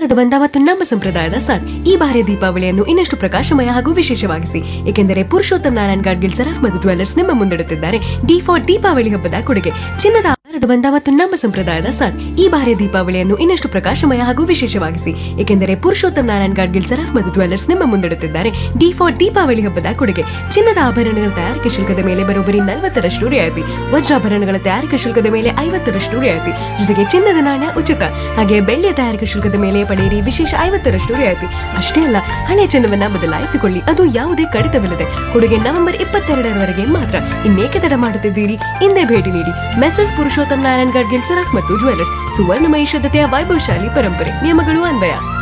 ಭಾರತ ಬಂದ ಮತ್ತು ನಮ್ಮ ಸಂಪ್ರದಾಯದ ಸಾಥ್ ಈ ಬಾರಿಯ ದೀಪಾವಳಿಯನ್ನು ಇನ್ನಷ್ಟು ಪ್ರಕಾಶಮಯ ಹಾಗೂ ವಿಶೇಷವಾಗಿಸಿ ಏಕೆಂದರೆ ಪುರುಷೋತ್ತಮ್ ನಾರಾಯಣ್ ಗಾಡ್ಗಿಲ್ ಸರಫ್ ಮತ್ತು ಜ್ಯುವೆಲ್ಲರ್ಸ್ ನಿಮ್ಮ ಮುಂದಿಡುತ್ತಿದ್ದಾರೆ ಡಿ ಫಾರ್ ದೀಪಾವಳಿ ಹಬ್ಬದ ಕೊಡುಗೆ ಚಿನ್ನದ ಭಾರತ ಬಂದ ಮತ್ತು ನಮ್ಮ ಸಂಪ್ರದಾಯದ ಸಾಥ್ ಈ ಬಾರಿಯ ದೀಪಾವಳಿಯನ್ನು ಇನ್ನಷ್ಟು ಪ್ರಕಾಶಮಯ ಹಾಗೂ ವಿಶೇಷವಾಗಿಸಿ ಏಕೆಂದರೆ ಪುರುಷೋತ್ತಮ್ ನಾರಾಯಣ್ ಗಾಡ್ಗಿಲ್ ಸರಫ್ ಮತ್ತು ಜ್ಯುವೆಲ್ಲರ್ಸ್ ನಿಮ್ಮ ಮುಂದಿಡುತ್ತಿದ್ದಾರೆ ಡಿ ಫಾರ್ ದೀಪಾವಳಿ ಹಬ್ಬದ ಕೊಡುಗೆ ಚಿನ್ನದ ಆಭರಣಗಳ ತಯಾರಿಕೆ ಶುಲ್ಕದ ಮೇಲೆ ಬರೋಬ್ಬರಿ ನಲವತ್ತರಷ್ಟು ರಿಯಾಯಿತಿ ವಜ್ರಾಭರಣಗಳ ತಯಾರಿಕಾ ಶುಲ್ಕದ ಮೇಲೆ ಐವತ್ತರಷ್ಟು ರಿಯಾಯಿತಿ ಜೊತೆಗೆ ಚಿನ್ನದ ನಾಣ್ಯ ಉಚಿತ ಹಾಗೆ ಬೆಳ್ಳಿಯ ತಯಾರಿಕಾ ಶುಲ್ಕದ ಮೇಲೆ ಪಡೆಯಿರಿ ವಿಶೇಷ ಐವತ್ತರಷ್ಟು ರಿಯಾಯಿತಿ ಅಷ್ಟೇ ಅಲ್ಲ ಹಳೆ ಚಿನ್ನವನ್ನ ಬದಲಾಯಿಸಿಕೊಳ್ಳಿ ಅದು ಯಾವುದೇ ಕಡಿತವಿಲ್ಲದೆ ಕೊಡುಗೆ ನವೆಂಬರ್ ಇಪ್ಪತ್ತೆರಡರವರೆಗೆ ಮಾತ್ರ ಇನ್ನೇಕೆ ತಡ ಮಾಡುತ್ತಿದ್ದೀರಿ ಹಿಂದೆ ಭೇಟಿ ನೀಡಿ ಮೆಸರ್ಸ್ ಪುರುಷೋತ್ತಮ್ ನಾರಾಯಣ್ ಗಡ್ಗಿಲ್ ಸರಫ್ ಮತ್ತು ಜ್ಯುವೆಲ್ಲರ್ಸ್ ಸುವರ್ಣಮಯಿ ಶುದ್ಧತೆಯ ವೈಭವಶಾಲಿ ಪರಂಪರೆ ನಿಯಮಗಳು ಅನ್ವಯ